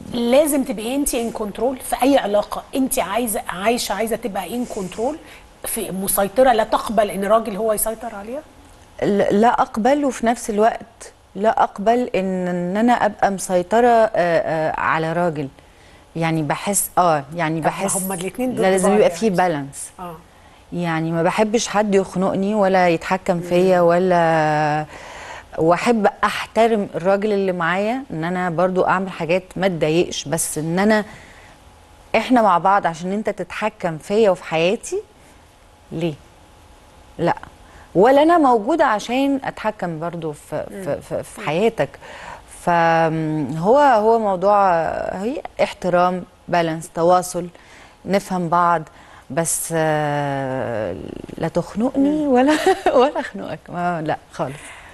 لازم تبقي انت ان كنترول في اي علاقه انت عايزه عايشه عايزه تبقى ان كنترول في مسيطره لا تقبل ان راجل هو يسيطر عليها ل- لا اقبل وفي نفس الوقت لا اقبل ان ان انا ابقى مسيطره آه، آه، على راجل يعني بحس اه يعني طب ما بحس هما الاتنين ضد لا لازم بعض يبقى يعني. فيه بالانس اه يعني ما بحبش حد يخنقني ولا يتحكم فيا ولا واحب احترم الراجل اللي معايا ان انا برضو اعمل حاجات ما تضايقش بس ان انا احنا مع بعض عشان انت تتحكم فيا وفي حياتي ليه لا ولا انا موجوده عشان اتحكم برضو في في, في, في حياتك فهو هو موضوع هي احترام بالانس تواصل نفهم بعض بس آه، لا تخنقني ولا ولا اخنقك ما لا خالص